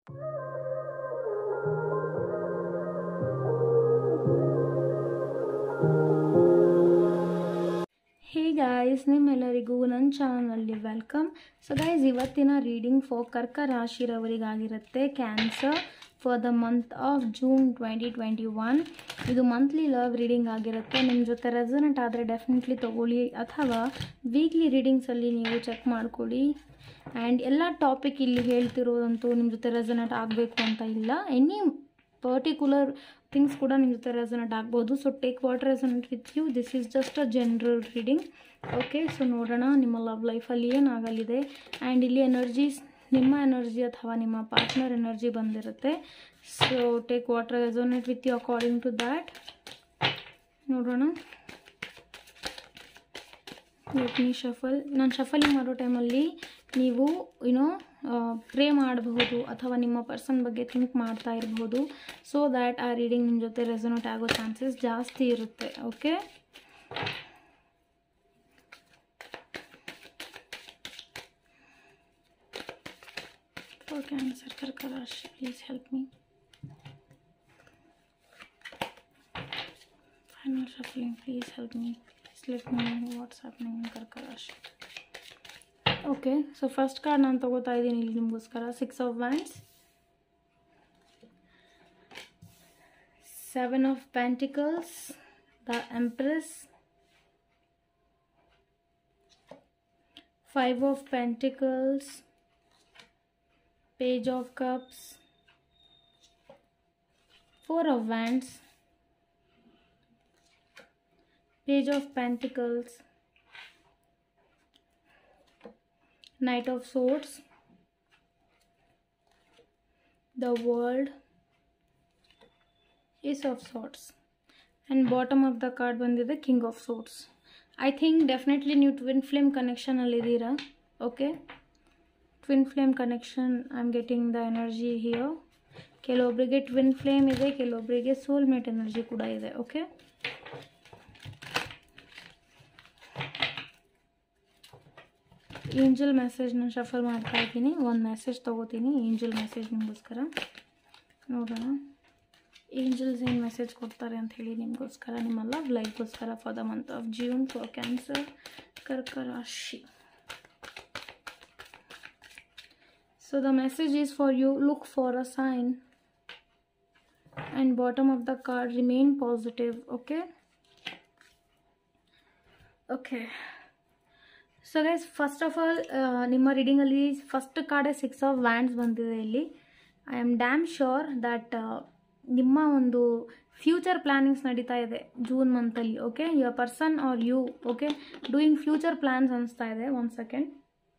Hey guys ನಿಮ್ಮೆಲ್ಲರಿಗೂ ನನ್ನ ಚಾನಲ್ನಲ್ಲಿ ವೆಲ್ಕಮ್ ಸೊ ಗೈಸ್ ಇವತ್ತಿನ ರೀಡಿಂಗ್ ಫಾರ್ ಕರ್ಕ ರಾಶಿರವರಿಗಾಗಿರುತ್ತೆ cancer for the month of June twenty twenty one ಇದು ಮಂತ್ಲಿ ಲವ್ ರೀಡಿಂಗ್ ಆಗಿರುತ್ತೆ ನಿಮ್ಮ ಜೊತೆ ರೆಸನೆಂಟ್ ಆದರೆ ಡೆಫಿನೆಟ್ಲಿ ತೊಗೊಳ್ಳಿ ಅಥವಾ ವೀಕ್ಲಿ ರೀಡಿಂಗ್ಸಲ್ಲಿ ನೀವು ಚೆಕ್ ಮಾಡ್ಕೊಳ್ಳಿ ಆ್ಯಂಡ್ ಎಲ್ಲ ಟಾಪಿಕ್ ಇಲ್ಲಿ ಹೇಳ್ತಿರೋದಂತೂ ನಿಮ್ಮ ಜೊತೆ ರೆಸನೆಂಟ್ ಆಗಬೇಕು ಅಂತ ಇಲ್ಲ ಎನಿ ಪರ್ಟಿಕ್ಯುಲರ್ ಥಿಂಗ್ಸ್ ಕೂಡ ನಿಮ್ಮ ಜೊತೆ ರೆಸನೆಂಟ್ ಆಗ್ಬೋದು so take what resonant with you this is just a general reading okay so ನೋಡೋಣ ನಿಮ್ಮ ಲವ್ ಲೈಫಲ್ಲಿ ಏನಾಗಲಿದೆ ಆ್ಯಂಡ್ ಇಲ್ಲಿ ಎನರ್ಜೀಸ್ ನಿಮ್ಮ ಎನರ್ಜಿ ಅಥವಾ ನಿಮ್ಮ ಪಾರ್ಟ್ನರ್ ಎನರ್ಜಿ ಬಂದಿರುತ್ತೆ so take what resonate with you according to that ನೋಡೋಣ ಲೆಟ್ ಮೀ ಶಫಲ್ ನಾನು ಶಫಲಿಂಗ್ ಮಾಡೋ ಟೈಮಲ್ಲಿ ನೀವು ಯುನೋ ಪ್ರೇ ಮಾಡಬಹುದು ಅಥವಾ ನಿಮ್ಮ ಪರ್ಸನ್ ಬಗ್ಗೆ ಥಿಂಕ್ ಮಾಡ್ತಾ ಇರಬಹುದು ಸೊ ದ್ಯಾಟ್ ಆ ರೀಡಿಂಗ್ ನಿಮ್ಮ ಜೊತೆ ರೆಸೊನೇಟ್ ಆಗೋ ಚಾನ್ಸಸ್ ಜಾಸ್ತಿ ಇರುತ್ತೆ ಓಕೆ ಫಾರ್ ಕ್ಯಾನ್ಸರ್ ಕರ್ಕ ರಾಶಿ please help me final shuffling please help me please let me what's happening in ಕರ್ಕ ರಾಶಿ ಓಕೆ ಸೊ ಫಸ್ಟ್ ಕಾರ್ಡ್ ನಾನು ತೊಗೋತಾ ಇದ್ದೀನಿ ಇಲ್ಲಿ ನಿಮಗೋಸ್ಕರ six of wands seven of pentacles the empress five of pentacles page of cups four of wands page of pentacles Knight of Swords, the World, Ace of Swords, and bottom of the card ಬಂದಿದೆ King of Swords. I think definitely ನೀವು twin flame ಕನೆಕ್ಷನಲ್ಲಿದ್ದೀರಾ okay twin flame connection I am getting the energy here ಕೆಲವೊಬ್ಬರಿಗೆ twin flame ಇದೆ ಕೆಲವೊಬ್ಬರಿಗೆ soulmate energy ಕೂಡ ಇದೆ okay angel message ನಾನು shuffle ಮಾಡ್ತಾ ಇದ್ದೀನಿ ಒಂದು ಮೆಸೇಜ್ ತೊಗೋತೀನಿ ಏಂಜಲ್ ಮೆಸೇಜ್ ನಿಮಗೋಸ್ಕರ ನೋಡೋಣ ಏಂಜಲ್ಸ್ ಏನು ಮೆಸೇಜ್ ಕೊಡ್ತಾರೆ ಅಂತ ಹೇಳಿ ನಿಮಗೋಸ್ಕರ ನಿಮ್ಮ ಲವ್ ಲೈಫ್ಗೋಸ್ಕರ for the month of June for cancer ಕರ್ಕ ರಾಶಿ so the message is for you look for a sign and bottom of the card remain positive okay okay so guys first of all ನಿಮ್ಮ ರೀಡಿಂಗಲ್ಲಿ first ಕಾರ್ಡೇ six of wands ಬಂದಿದೆ ಇಲ್ಲಿ I am damn sure that ನಿಮ್ಮ ಒಂದು future plannings ನಡೀತಾ ಇದೆ June ಮಂತಲ್ಲಿ okay your person are you okay doing future plans ಅನಿಸ್ತಾ ಇದೆ ಒನ್ ಸೆಕೆಂಡ್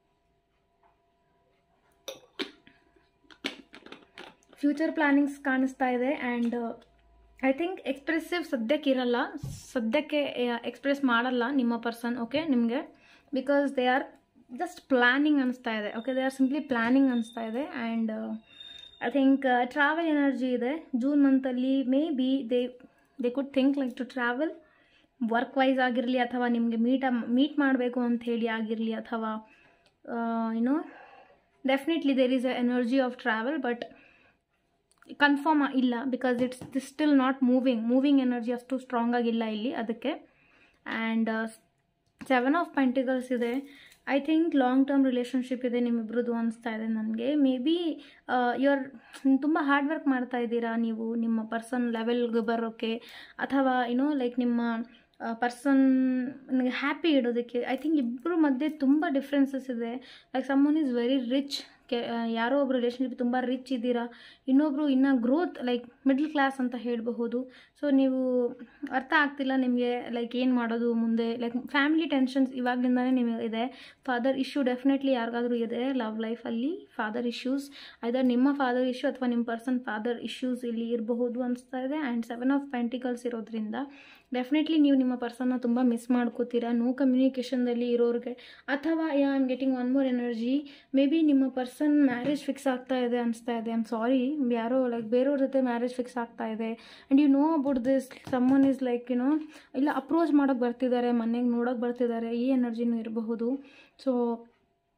ಫ್ಯೂಚರ್ ಪ್ಲ್ಯಾನಿಂಗ್ಸ್ ಕಾಣಿಸ್ತಾ ಇದೆ ಆ್ಯಂಡ್ ಐ ಥಿಂಕ್ ಎಕ್ಸ್ಪ್ರೆಸಿವ್ ಸದ್ಯಕ್ಕೆ ಇರಲ್ಲ ಸದ್ಯಕ್ಕೆ ಎಕ್ಸ್ಪ್ರೆಸ್ ಮಾಡಲ್ಲ ನಿಮ್ಮ ಪರ್ಸನ್ ಓಕೆ ನಿಮಗೆ because they are just planning ಅನಿಸ್ತಾ ಇದೆ okay they are simply planning ಅನಿಸ್ತಾ ಇದೆ and I think travel energy ಇದೆ ಜೂನ್ ಮಂತಲ್ಲಿ maybe they they could think like to travel work wise ಆಗಿರಲಿ ಅಥವಾ ನಿಮಗೆ ಮೀಟ ಮೀಟ್ ಮಾಡಬೇಕು ಅಂತ ಹೇಳಿ ಆಗಿರಲಿ ಅಥವಾ you know definitely there is a energy of travel but confirm ಇಲ್ಲ because it's this still not moving moving energy ಅಷ್ಟು ಸ್ಟ್ರಾಂಗ್ ಆಗಿಲ್ಲ ಇಲ್ಲಿ ಅದಕ್ಕೆ ಆ್ಯಂಡ್ ಸೆವೆನ್ ಆಫ್ ಪೆಂಟಿಕಲ್ಸ್ ಇದೆ I think long term relationship ಇದೆ ನಿಮ್ಮಿಬ್ರದ್ದು ಅನಿಸ್ತಾ ಇದೆ ನನಗೆ ಮೇ ಬಿ ಯುವರ್ ತುಂಬ ಹಾರ್ಡ್ ವರ್ಕ್ ಮಾಡ್ತಾ ಇದ್ದೀರಾ ನೀವು ನಿಮ್ಮ ಪರ್ಸನ್ ಲೆವೆಲ್ಗೆ ಬರೋಕ್ಕೆ ಅಥವಾ ಏನೋ ಲೈಕ್ ನಿಮ್ಮ ಪರ್ಸನ್ ನನಗೆ ಹ್ಯಾಪಿ ಇಡೋದಕ್ಕೆ ಐ ಥಿಂಕ್ ಇಬ್ಬರ ಮಧ್ಯೆ ತುಂಬ ಡಿಫ್ರೆನ್ಸಸ್ ಇದೆ like someone is very rich ಕೆ ಯಾರೋ ಒಬ್ಬರು ರಿಲೇಷನ್ಶಿಪ್ ತುಂಬ ರಿಚ್ ಇದ್ದೀರಾ ಇನ್ನೊಬ್ಬರು ಇನ್ನೂ ಗ್ರೋತ್ ಲೈಕ್ ಮಿಡ್ಲ್ ಕ್ಲಾಸ್ ಅಂತ ಹೇಳಬಹುದು ಸೊ ನೀವು ಅರ್ಥ ಆಗ್ತಿಲ್ಲ ನಿಮಗೆ ಲೈಕ್ ಏನು ಮಾಡೋದು ಮುಂದೆ ಲೈಕ್ ಫ್ಯಾಮಿಲಿ ಟೆನ್ಷನ್ಸ್ ಇವಾಗಲಿಂದನೇ ನಿಮಗೆ ಇದೆ ಫಾದರ್ ಇಶ್ಯೂ ಡೆಫಿನೆಟ್ಲಿ ಯಾರಿಗಾದ್ರೂ ಇದೆ ಲವ್ ಲೈಫಲ್ಲಿ ಫಾದರ್ ಇಶ್ಯೂಸ್ ಐದರ್ ನಿಮ್ಮ ಫಾದರ್ ಇಶ್ಯೂ ಅಥವಾ ನಿಮ್ಮ ಪರ್ಸನ್ ಫಾದರ್ ಇಶ್ಯೂಸ್ ಇಲ್ಲಿ ಇರಬಹುದು ಅನಿಸ್ತಾ ಇದೆ ಆ್ಯಂಡ್ ಸೆವೆನ್ ಆಫ್ ಪೆಂಟಿಕಲ್ಸ್ ಇರೋದ್ರಿಂದ ಡೆಫಿನೆಟ್ಲಿ ನೀವು ನಿಮ್ಮ ಪರ್ಸನ್ನ ತುಂಬ ಮಿಸ್ ಮಾಡ್ಕೋತೀರಾ ನೋ ಕಮ್ಯುನಿಕೇಷನ್ದಲ್ಲಿ ಇರೋರಿಗೆ ಅಥವಾ yeah I'm getting one more energy maybe ನಿಮ್ಮ ಪರ್ಸನ್ ಮ್ಯಾರೇಜ್ ಫಿಕ್ಸ್ ಆಗ್ತಾ ಇದೆ ಅನಿಸ್ತಾ ಇದೆ ಐಮ್ ಸಾರಿ ಯಾರೋ ಲೈಕ್ ಬೇರೆಯವ್ರ ಜೊತೆ ಮ್ಯಾರೇಜ್ ಫಿಕ್ಸ್ ಆಗ್ತಾ ಇದೆ and you know about this someone is like you know ಇಲ್ಲ ಅಪ್ರೋಚ್ ಮಾಡೋಕ್ಕೆ ಬರ್ತಿದ್ದಾರೆ ಮನೆಗೆ ನೋಡೋಕೆ ಬರ್ತಿದ್ದಾರೆ ಈ ಎನರ್ಜಿನೂ ಇರಬಹುದು ಸೊ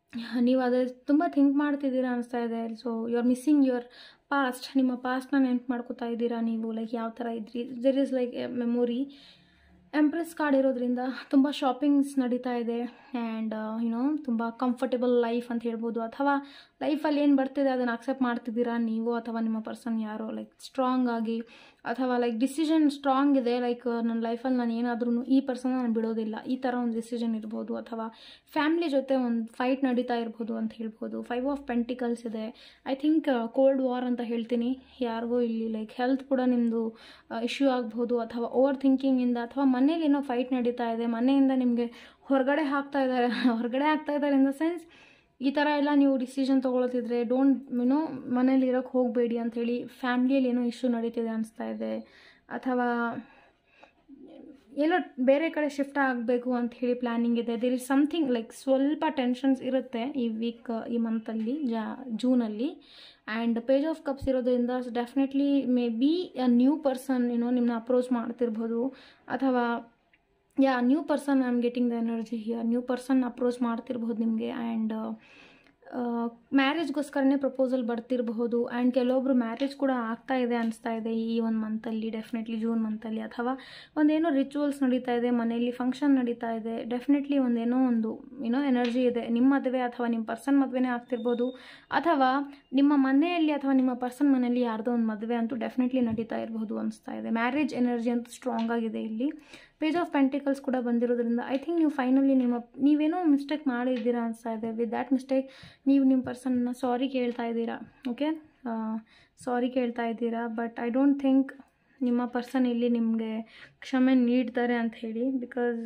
ನೀವು ಅದೇ ತುಂಬ ಥಿಂಕ್ ಮಾಡ್ತಿದ್ದೀರಾ ಅನಿಸ್ತಾ ಇದೆ so you are missing your past ನಿಮ್ಮ ಪಾಸ್ಟ್ನ ನೆನ್ಪು ಮಾಡ್ಕೋತಾ ಇದ್ದೀರಾ ನೀವು ಲೈಕ್ ಯಾವ ಥರ ಇದ್ರಿ there is like memory empress card ಇರೋದ್ರಿಂದ ತುಂಬ ಶಾಪಿಂಗ್ಸ್ ನಡೀತಾ ಇದೆ ಆ್ಯಂಡ್ ಯುನೋ ತುಂಬ ಕಂಫರ್ಟೇಬಲ್ ಲೈಫ್ ಅಂತ ಹೇಳ್ಬೋದು ಅಥವಾ ಲೈಫಲ್ಲಿ ಏನು ಬರ್ತಿದೆ ಅದನ್ನು ಅಕ್ಸೆಪ್ಟ್ ಮಾಡ್ತಿದ್ದೀರಾ ನೀವು ಅಥವಾ ನಿಮ್ಮ ಪರ್ಸನ್ ಯಾರೋ ಲೈಕ್ ಸ್ಟ್ರಾಂಗ್ ಆಗಿ ಅಥವಾ ಲೈಕ್ ಡಿಸಿಷನ್ ಸ್ಟ್ರಾಂಗ್ ಇದೆ ಲೈಕ್ ನನ್ನ ಲೈಫಲ್ಲಿ ನಾನು ಏನಾದ್ರೂ ಈ ಪರ್ಸನ್ ನಾನು ಬಿಡೋದಿಲ್ಲ ಈ ಥರ ಒಂದು ಡಿಸಿಷನ್ ಇರ್ಬೋದು ಅಥವಾ ಫ್ಯಾಮ್ಲಿ ಜೊತೆ ಒಂದು ಫೈಟ್ ನಡೀತಾ ಇರ್ಬೋದು ಅಂತ ಹೇಳ್ಬೋದು ಫೈವ್ ಆಫ್ ಪೆಂಟಿಕಲ್ಸ್ ಇದೆ ಐ ಥಿಂಕ್ ಕೋಲ್ಡ್ ವಾರ್ ಅಂತ ಹೇಳ್ತೀನಿ ಯಾರಿಗೂ ಇಲ್ಲಿ ಲೈಕ್ ಹೆಲ್ತ್ ಕೂಡ ನಿಮ್ಮದು ಇಶ್ಯೂ ಆಗ್ಬೋದು ಅಥವಾ ಓವರ್ ಥಿಂಕಿಂಗಿಂದ ಅಥವಾ ಮನೇಲಿ ಏನೋ ಫೈಟ್ ನಡೀತಾ ಇದೆ ಮನೆಯಿಂದ ನಿಮಗೆ ಹೊರಗಡೆ ಹಾಕ್ತಾ ಇದ್ದಾರೆ ಹೊರಗಡೆ ಹಾಕ್ತಾ ಇದ್ದಾರೆ ಇನ್ ದ ಸೆನ್ಸ್ ಈ ಥರ ಎಲ್ಲ ನೀವು ಡಿಸಿಷನ್ ತೊಗೊಳ್ತಿದ್ರೆ ಡೋಂಟ್ ಯುನೋ ಮನೇಲಿ ಇರೋಕ್ಕೆ ಹೋಗಬೇಡಿ ಅಂಥೇಳಿ ಫ್ಯಾಮ್ಲಿಯಲ್ಲಿ ಏನೋ ಇಶ್ಯೂ ನಡೀತಿದೆ ಅನಿಸ್ತಾ ಇದೆ ಅಥವಾ ಎಲ್ಲೋ ಬೇರೆ ಕಡೆ ಶಿಫ್ಟ್ ಆಗಬೇಕು ಅಂತ ಹೇಳಿ ಪ್ಲ್ಯಾನಿಂಗ್ ಇದೆ ದೇರ್ ಇಸ್ ಸಮಥಿಂಗ್ ಲೈಕ್ ಸ್ವಲ್ಪ ಟೆನ್ಷನ್ಸ್ ಇರುತ್ತೆ ಈ ವೀಕ್ ಈ ಮಂತಲ್ಲಿ ಜಾ ಜೂನಲ್ಲಿ ಆ್ಯಂಡ್ ಪೇಜ್ ಆಫ್ ಕಪ್ಸ್ ಇರೋದ್ರಿಂದ definitely maybe a new person ಏನೋ ನಿಮ್ಮನ್ನ ಅಪ್ರೋಚ್ ಮಾಡ್ತಿರ್ಬೋದು ಅಥವಾ yeah new person I am getting the energy here new person approach ಮಾಡ್ತಿರ್ಬೋದು ನಿಮಗೆ ಆ್ಯಂಡ್ ಮ್ಯಾರೇಜ್ಗೋಸ್ಕರನೇ ಪ್ರಪೋಸಲ್ ಬರ್ತಿರಬಹುದು ಆ್ಯಂಡ್ ಕೆಲವೊಬ್ರು ಮ್ಯಾರೇಜ್ ಕೂಡ ಆಗ್ತಾ ಇದೆ ಅನಿಸ್ತಾ ಇದೆ ಈ ಒಂದು ಮಂತಲ್ಲಿ ಡೆಫಿನೆಟ್ಲಿ ಜೂನ್ ಮಂತಲ್ಲಿ ಅಥವಾ ಒಂದೇನೋ ರಿಚುವಲ್ಸ್ ನಡೀತಾ ಇದೆ ಮನೆಯಲ್ಲಿ ಫಂಕ್ಷನ್ ನಡೀತಾ ಇದೆ ಡೆಫಿನೆಟ್ಲಿ ಒಂದೇನೋ ಒಂದು ಏನೋ ಎನರ್ಜಿ ಇದೆ ನಿಮ್ಮ ಮದುವೆ ಅಥವಾ ನಿಮ್ಮ ಪರ್ಸನ್ ಮದುವೆನೇ ಆಗ್ತಿರ್ಬೋದು ಅಥವಾ ನಿಮ್ಮ ಮನೆಯಲ್ಲಿ ಅಥವಾ ನಿಮ್ಮ ಪರ್ಸನ್ ಮನೆಯಲ್ಲಿ ಯಾರ್ದೋ ಒಂದು ಮದುವೆ ಅಂತೂ ಡೆಫಿನೆಟ್ಲಿ ನಡೀತಾ ಇರಬಹುದು ಅನಿಸ್ತಾ ಇದೆ ಮ್ಯಾರೇಜ್ ಎನರ್ಜಿ ಅಂತೂ ಸ್ಟ್ರಾಂಗ್ ಆಗಿದೆ ಇಲ್ಲಿ ಪೇಜ್ ಆಫ್ ಪೆಂಟಿಕಲ್ಸ್ ಕೂಡ ಬಂದಿರೋದ್ರಿಂದ ಐ ಥಿಂಕ್ ನೀವು ಫೈನಲಿ ನಿಮ್ಮ ನೀವೇನೋ ಮಿಸ್ಟೇಕ್ ಮಾಡಿದ್ದೀರಾ ಅನಿಸ್ತಾ ಇದೆ ವಿತ್ ದ್ಯಾಟ್ ಮಿಸ್ಟೇಕ್ ನೀವು ನಿಮ್ಮ ಪರ್ಸನ್ನ ಸಾರಿ ಕೇಳ್ತಾ ಇದ್ದೀರಾ ಓಕೆ ಸಾರಿ ಕೇಳ್ತಾ ಇದ್ದೀರಾ ಬಟ್ ಐ ಡೋಂಟ್ ಥಿಂಕ್ ನಿಮ್ಮ ಪರ್ಸನ್ ಇಲ್ಲಿ ನಿಮಗೆ ಕ್ಷಮೆ ನೀಡ್ತಾರೆ ಅಂತ ಹೇಳಿ because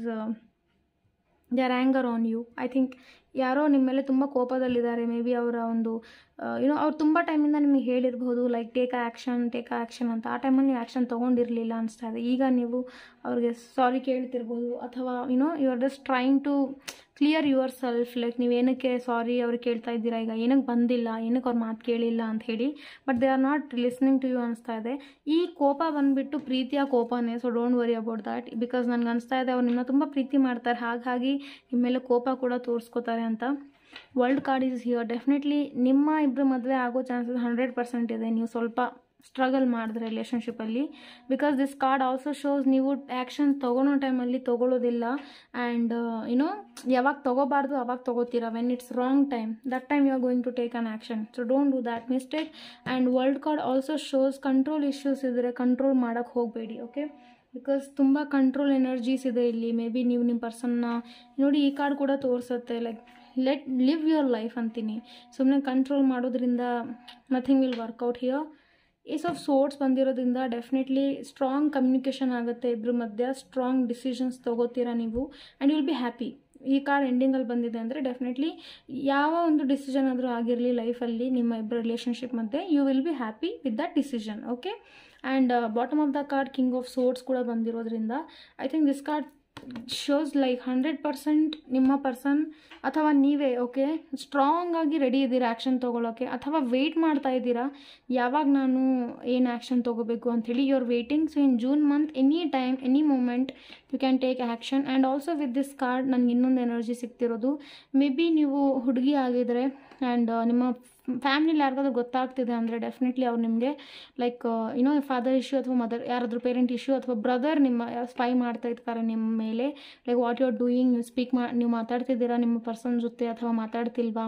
they are anger on you I think ಯಾರೋ ನಿಮ್ಮ ಮೇಲೆ ತುಂಬ ಕೋಪದಲ್ಲಿದ್ದಾರೆ ಮೇ ಬಿ ಅವರ ಒಂದು ಏನೋ ಅವ್ರು ತುಂಬ ಟೈಮಿಂದ ನಿಮಗೆ ಹೇಳಿರ್ಬೋದು like take action take action ಅಂತ ಆ ಟೈಮಲ್ಲಿ ನೀವು ಆ್ಯಕ್ಷನ್ ತೊಗೊಂಡಿರಲಿಲ್ಲ ಅನಿಸ್ತಾ ಇದೆ ಈಗ ನೀವು ಅವ್ರಿಗೆ ಸಾರಿ ಕೇಳ್ತಿರ್ಬೋದು ಅಥವಾ you know you are just trying to clear yourself like ನೀವು ಏನಕ್ಕೆ ಸಾರಿ ಅವ್ರಿಗೆ ಕೇಳ್ತಾ ಇದ್ದೀರಾ ಈಗ ಏನಕ್ಕೆ ಬಂದಿಲ್ಲ ಏನಕ್ಕೆ ಅವ್ರ ಮಾತು ಕೇಳಿಲ್ಲ ಅಂತ ಹೇಳಿ but they are not listening to you ಅನಿಸ್ತಾ ಇದೆ ಈ ಕೋಪ ಬಂದುಬಿಟ್ಟು ಪ್ರೀತಿಯ ಕೋಪನೇ so don't worry about that because ನನಗೆ ಅನಿಸ್ತಾ ಇದೆ ಅವ್ರು ನಿಮ್ಮನ್ನ ತುಂಬ ಪ್ರೀತಿ ಮಾಡ್ತಾರೆ ಹಾಗಾಗಿ ನಿಮ್ಮ ಮೇಲೆ ಕೋಪ ಕೂಡ ತೋರಿಸ್ಕೋತಾರೆ ಅಂತ world card is here definitely ನಿಮ್ಮ ಇಬ್ಬರು ಮದುವೆ ಆಗೋ ಚಾನ್ಸಸ್ ಹಂಡ್ರೆಡ್ ಪರ್ಸೆಂಟ್ ಇದೆ ನೀವು ಸ್ವಲ್ಪ ಸ್ಟ್ರಗಲ್ ಮಾಡಿದ್ರೆ ರಿಲೇಷನ್ಶಿಪ್ಪಲ್ಲಿ because this card also shows ನೀವು ಆ್ಯಕ್ಷನ್ ತೊಗೊಳೋ ಟೈಮಲ್ಲಿ ತೊಗೊಳ್ಳೋದಿಲ್ಲ ಆ್ಯಂಡ್ ಯುನೋ ಯಾವಾಗ ತೊಗೋಬಾರ್ದು ಅವಾಗ ತೊಗೋತೀರಾ when it's wrong time that time you are going to take an action so don't do that mistake and world card also shows control issues ಇದ್ದರೆ control ಮಾಡೋಕ್ಕೆ ಹೋಗಬೇಡಿ ಓಕೆ ಬಿಕಾಸ್ ತುಂಬ ಕಂಟ್ರೋಲ್ ಎನರ್ಜೀಸ್ ಇದೆ ಇಲ್ಲಿ ಮೇ ಬಿ ನೀವು ನಿಮ್ಮ ಪರ್ಸನ್ನ ನೋಡಿ ಈ ಕಾರ್ಡ್ ಕೂಡ ತೋರಿಸುತ್ತೆ like let live your life ಅಂತೀನಿ ಸುಮ್ಮನೆ ಕಂಟ್ರೋಲ್ ಮಾಡೋದ್ರಿಂದ nothing will work out here ace of swords ಬಂದಿರೋದ್ರಿಂದ ಡೆಫಿನೆಟ್ಲಿ ಸ್ಟ್ರಾಂಗ್ ಕಮ್ಯುನಿಕೇಷನ್ ಆಗುತ್ತೆ ಇಬ್ಬರ ಮಧ್ಯ ಸ್ಟ್ರಾಂಗ್ ಡಿಸಿಷನ್ಸ್ ತೊಗೋತೀರಾ ನೀವು and you will be happy ಈ ಕಾರ್ಡ್ ಎಂಡಿಂಗಲ್ಲಿ ಬಂದಿದೆ ಅಂದರೆ ಡೆಫಿನೆಟ್ಲಿ ಯಾವ ಒಂದು ಡಿಸಿಷನ್ ಆದರೂ ಆಗಿರಲಿ ಲೈಫಲ್ಲಿ ನಿಮ್ಮ ಇಬ್ಬರ ರಿಲೇಷನ್ಶಿಪ್ ಮಧ್ಯೆ you will be happy with that decision okay and bottom of the card king of swords ಕೂಡ ಬಂದಿರೋದ್ರಿಂದ I think this card shows like hundred percent ನಿಮ್ಮ ಪರ್ಸನ್ ಅಥವಾ ನೀವೇ ಓಕೆ ಸ್ಟ್ರಾಂಗ್ ಆಗಿ ರೆಡಿ ಇದ್ದೀರಾ ಆ್ಯಕ್ಷನ್ ತೊಗೊಳೋಕ್ಕೆ ಅಥವಾ ವೆಯ್ಟ್ ಮಾಡ್ತಾ ಇದ್ದೀರಾ ಯಾವಾಗ ನಾನು ಏನು ಆ್ಯಕ್ಷನ್ ತೊಗೋಬೇಕು ಅಂಥೇಳಿ you are waiting so in June month any time any moment you can take action and also with this card ನನಗೆ ಇನ್ನೊಂದು ಎನರ್ಜಿ ಸಿಗ್ತಿರೋದು ಮೇ ಬಿ ನೀವು ಹುಡುಗಿ ಆಗಿದ್ರೆ ಆ್ಯಂಡ್ ನಿಮ್ಮ ಫ್ಯಾಮ್ಲಿಲಿ ಯಾರಿಗಾದ್ರೂ ಗೊತ್ತಾಗ್ತಿದೆ ಅಂದರೆ ಡೆಫಿನೆಟ್ಲಿ ಅವ್ರು ನಿಮಗೆ ಲೈಕ್ ಯುನೋ ಫಾದರ್ ಇಶ್ಯೂ ಅಥವಾ ಮದರ್ ಯಾರಾದರೂ ಪೇರೆಂಟ್ ಇಶ್ಯೂ ಅಥವಾ ಬ್ರದರ್ ನಿಮ್ಮ ಸ್ಪೈ ಮಾಡ್ತಾ ಇರ್ತಾರೆ ನಿಮ್ಮ ಮೇಲೆ like what you are doing ನೀವು ಸ್ಪೀಕ್ ಮಾ ನೀವು ಮಾತಾಡ್ತಿದ್ದೀರಾ ನಿಮ್ಮ ಪರ್ಸನ್ ಜೊತೆ ಅಥವಾ ಮಾತಾಡ್ತಿಲ್ವಾ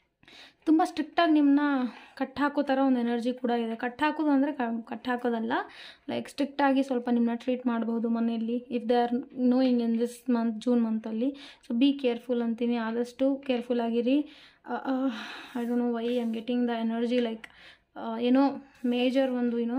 ತುಂಬ ಸ್ಟ್ರಿಕ್ಟಾಗಿ ನಿಮ್ಮನ್ನ ಕಟ್ ಹಾಕೋ ಥರ ಒಂದು ಎನರ್ಜಿ ಕೂಡ ಇದೆ ಕಟ್ ಹಾಕೋದು ಅಂದರೆ ಕಟ್ ಹಾಕೋದಲ್ಲ ಲೈಕ್ ಸ್ಟ್ರಿಕ್ಟಾಗಿ ಸ್ವಲ್ಪ ನಿಮ್ಮನ್ನ ಟ್ರೀಟ್ ಮಾಡಬಹುದು ಮನೆಯಲ್ಲಿ if they are knowing in this month June ಮಂತಲ್ಲಿ ಸೊ ಬಿ ಕೇರ್ಫುಲ್ ಅಂತೀನಿ ಆದಷ್ಟು ಕೇರ್ಫುಲ್ ಆಗಿರಿ I don't know why I am getting the energy like ಏನೋ ಮೇಜರ್ ಒಂದು ಏನೋ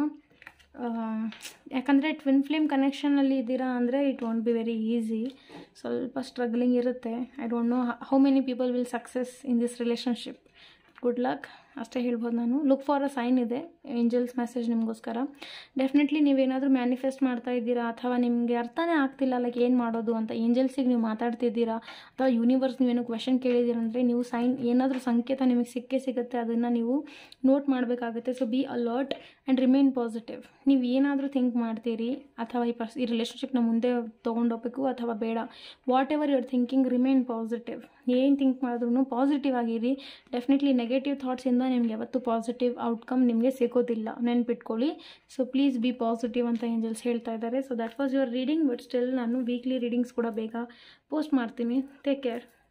ಯಾಕಂದರೆ ಟ್ವಿನ್ ಫ್ಲೇಮ್ ಕನೆಕ್ಷನಲ್ಲಿ ಇದ್ದೀರಾ ಅಂದರೆ it won't be very easy ಸ್ವಲ್ಪ ಸ್ಟ್ರಗ್ಲಿಂಗ್ ಇರುತ್ತೆ I don't know how many people will success in this relationship good luck ಅಷ್ಟೇ ಹೇಳ್ಬೋದು ನಾನು ಲುಕ್ ಫಾರ್ ಅ ಸೈನ್ ಇದೆ ಏಂಜಲ್ಸ್ ಮೆಸೇಜ್ ನಿಮಗೋಸ್ಕರ ಡೆಫಿನೆಟ್ಲಿ ನೀವೇನಾದರೂ ಮ್ಯಾನಿಫೆಸ್ಟ್ ಮಾಡ್ತಾ ಇದ್ದೀರಾ ಅಥವಾ ನಿಮಗೆ ಅರ್ಥನೇ ಆಗ್ತಿಲ್ಲ ಲೈಕ್ ಏನು ಮಾಡೋದು ಅಂತ ಏಂಜಲ್ಸಿಗೆ ನೀವು ಮಾತಾಡ್ತಿದ್ದೀರಾ ಅಥವಾ ಯೂನಿವರ್ಸ್ ನೀವೇನೋ ಕ್ವೆಶನ್ ಕೇಳಿದ್ದೀರ ಅಂದರೆ ನೀವು ಸೈನ್ ಏನಾದರೂ ಸಂಕೇತ ನಿಮಗೆ ಸಿಕ್ಕೇ ಸಿಗುತ್ತೆ ಅದನ್ನು ನೀವು ನೋಟ್ ಮಾಡಬೇಕಾಗುತ್ತೆ so be alert and remain positive ನೀವು ಏನಾದರೂ ಥಿಂಕ್ ಮಾಡ್ತೀರಿ ಅಥವಾ ಈ ಪರ್ಸ್ ಈ ರಿಲೇಷನ್ಶಿಪ್ನ ಮುಂದೆ ತೊಗೊಂಡೋಗ್ಬೇಕು ಅಥವಾ ಬೇಡ whatever your thinking remain positive ಏನು ಥಿಂಕ್ ಮಾಡಿದ್ರು ಪಾಸಿಟಿವ್ ಆಗಿರಿ ಡೆಫಿನೆಟ್ಲಿ ನೆಗೆಟಿವ್ ಥಾಟ್ಸಿಂದ ನಿಮ್ಗೆ ಯಾವತ್ತೂ ಪಾಸಿಟಿವ್ ಔಟ್ಕಮ್ ನಿಮಗೆ ಸಿಗೋದಿಲ್ಲ ನೆನ್ಪಿಟ್ಕೊಳ್ಳಿ ಸೊ ಪ್ಲೀಸ್ ಬಿ ಪಾಸಿಟಿವ್ ಅಂತ ಏಂಜಲ್ಸ್ ಹೇಳ್ತಾ ಇದ್ದಾರೆ so that was your reading but still ನಾನು ವೀಕ್ಲಿ ರೀಡಿಂಗ್ಸ್ ಕೂಡ ಬೇಗ ಪೋಸ್ಟ್ ಮಾಡ್ತೀನಿ ಟೇಕ್ ಕೇರ್